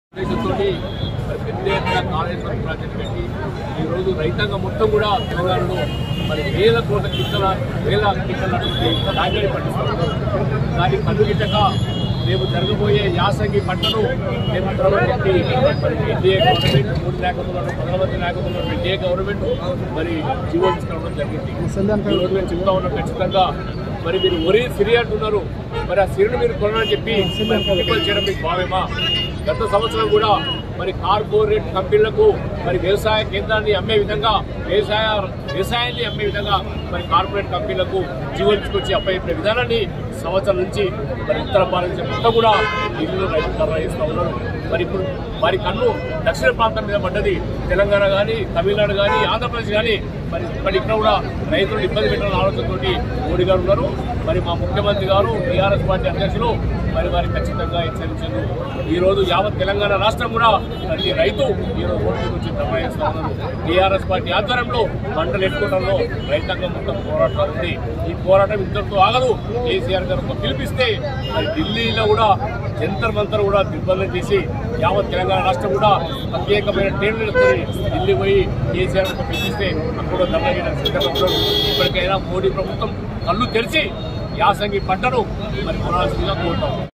ఉద్దేశంతోటి మరి పెద్ద ఎత్తున కాళేశ్వరం ప్రాజెక్టు పెట్టి ఈరోజు రైతాంగం మొత్తం కూడా తెలంగాణలో మరి వేల కోట్ల కింటల వేల కింటలటువంటి ధాన్యాన్ని పండిస్తున్నారు దాన్ని కనుగిట్టక రేపు జరగబోయే యాసంగి పంటను మేము చెప్పి మరి ఎన్డీఏ గవర్నమెంట్ మూడు నాయకులను ప్రధానమంత్రి నాయకులు ఎన్డీఏ గవర్నమెంట్ మరి జీవో తీసుకురావడం జరిగింది ఈ రోజు మేము చెప్తా ఉన్నాం ఖచ్చితంగా మరి మీరు ఒరే సిరి అంటున్నారు మరి ఆ సిరిని మీరు కొనని చెప్పి మరి కొనుగోలు చేయడం మీకు భావేమా గత సంవత్సరం కూడా మరి కార్పొరేట్ కంపెనీలకు మరి వ్యవసాయ కేంద్రాన్ని అమ్మే విధంగా వ్యవసాయ వ్యవసాయాన్ని అమ్మే విధంగా మరి కార్పొరేట్ కంపెనీలకు జీవోలించుకొచ్చి అప్పయ్యే విధానాన్ని సంవత్సరం నుంచి మరి ఉత్తర భారతదేశం మొత్తం కూడా ఢిల్లీలో రైతులు ధర్నా చేస్తూ ఉన్నారు మరి ఇప్పుడు వారి కన్ను దక్షిణ ప్రాంతం మీద పడ్డది తెలంగాణ కానీ తమిళనాడు కానీ ఆంధ్రప్రదేశ్ కానీ మరి మరి ఇక్కడ కూడా రైతులు ఇబ్బంది పెట్టాలని ఆలోచనతోటి మోడీ గారు ఉన్నారు మరి మా ముఖ్యమంత్రి గారు టీఆర్ఎస్ పార్టీ అధ్యక్షులు మరి వారి ఖచ్చితంగా హెచ్చరించారు ఈ రోజు యావత్ తెలంగాణ రాష్ట్రం కూడా ప్రతి రైతు ఈ రోజు ఓట్ల గురించి ధర్నా చేస్తా ఉన్నారు టీఆర్ఎస్ పార్టీ ఆధ్వర్యంలో పంటలు ఎట్టుకోవడంలో రైతాంగం మొత్తం పోరాటం ఉంది ఈ పోరాటం ఇంతటితో ఆగదు కేసీఆర్ గారు ఒక పిలిపిస్తే మరి ఢిల్లీలో కూడా జంతర్ మంతర్ కూడా దిగ్బంధం చేసి యావత్ తెలంగాణ రాష్ట్రం కూడా ప్రత్యేకమైన ట్రైన్లతో ఢిల్లీ పోయి కేసీఆర్ ఒక పిలిపిస్తే అక్కడ ధర్నా చేయడానికి సిద్ధంగా ఉన్నారు ఇప్పటికైనా మోడీ ప్రభుత్వం కళ్ళు తెరిచి యాసంగి పంటను మరి కొనాల్సిందిగా కోరుతాం